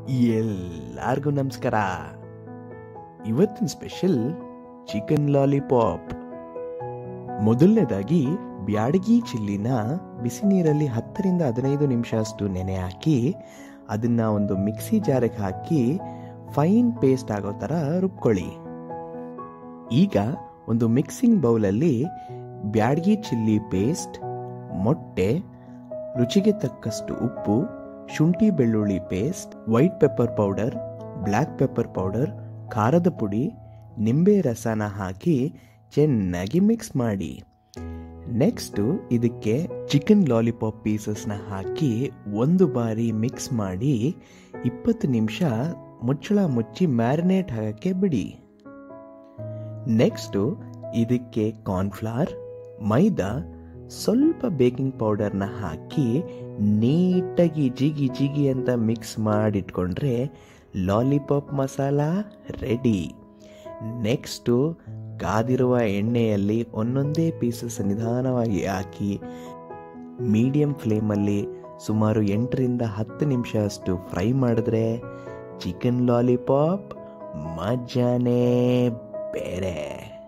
ಎಲ್ಲರಿಗೂ ನಮಸ್ಕಾರ ಇವತ್ತಿನ ಸ್ಪೆಷಲ್ ಚಿಕನ್ ಲಾಲಿಪಾಪ್ ಮೊದಲನೇದಾಗಿ ಬ್ಯಾಡಗಿ ಚಿಲ್ಲಿನ ಬಿಸಿ ನೀರಲ್ಲಿ ಹತ್ತರಿಂದ ಹದಿನೈದು ನಿಮಿಷ ಅಷ್ಟು ನೆನೆ ಹಾಕಿ ಅದನ್ನ ಒಂದು ಮಿಕ್ಸಿ ಜಾರಿಗೆ ಹಾಕಿ ಫೈನ್ ಪೇಸ್ಟ್ ಆಗೋ ಥರ ರುಬ್ಕೊಳ್ಳಿ ಈಗ ಒಂದು ಮಿಕ್ಸಿಂಗ್ ಬೌಲಲ್ಲಿ ಬ್ಯಾಡಗಿ ಚಿಲ್ಲಿ ಪೇಸ್ಟ್ ಮೊಟ್ಟೆ ರುಚಿಗೆ ತಕ್ಕಷ್ಟು ಉಪ್ಪು ಶುಂಠಿ ಬೆಳ್ಳುಳ್ಳಿ paste white pepper powder black pepper powder ಖಾರದ ಪುಡಿ ನಿಂಬೆ ರಸನ ಹಾಕಿ ಚೆನ್ನಾಗಿ ಮಿಕ್ಸ್ ಮಾಡಿ ನೆಕ್ಸ್ಟು ಇದಕ್ಕೆ ಚಿಕನ್ ಲಾಲಿಪಾಪ್ ಪೀಸಸ್ನ ಹಾಕಿ ಒಂದು ಬಾರಿ ಮಿಕ್ಸ್ ಮಾಡಿ ಇಪ್ಪತ್ತು ನಿಮಿಷ ಮುಚ್ಚಳ ಮುಚ್ಚಿ ಮ್ಯಾರಿನೇಟ್ ಹಾಕಕ್ಕೆ ಬಿಡಿ ನೆಕ್ಸ್ಟು ಇದಕ್ಕೆ ಕಾರ್ನ್ಫ್ಲವರ್ ಮೈದಾ ಸ್ವಲ್ಪ ಬೇಕಿಂಗ್ ಪೌಡರ್ನ ಹಾಕಿ ನೀಟಾಗಿ ಜಿಗಿ ಜಿಗಿ ಅಂತ ಮಿಕ್ಸ್ ಮಾಡಿಟ್ಕೊಂಡ್ರೆ ಲಾಲಿಪಾಪ್ ಮಸಾಲ ರೆಡಿ ನೆಕ್ಸ್ಟು ಕಾದಿರುವ ಎಣ್ಣೆಯಲ್ಲಿ ಒಂದೊಂದೇ ಪೀಸಸ್ ನಿಧಾನವಾಗಿ ಹಾಕಿ ಮೀಡಿಯಂ ಫ್ಲೇಮಲ್ಲಿ ಸುಮಾರು ಎಂಟರಿಂದ ಹತ್ತು ನಿಮಿಷ ಅಷ್ಟು ಫ್ರೈ ಮಾಡಿದ್ರೆ ಚಿಕನ್ ಲಾಲಿಪಾಪ್ ಮಜಾನೇ ಬೇರೆ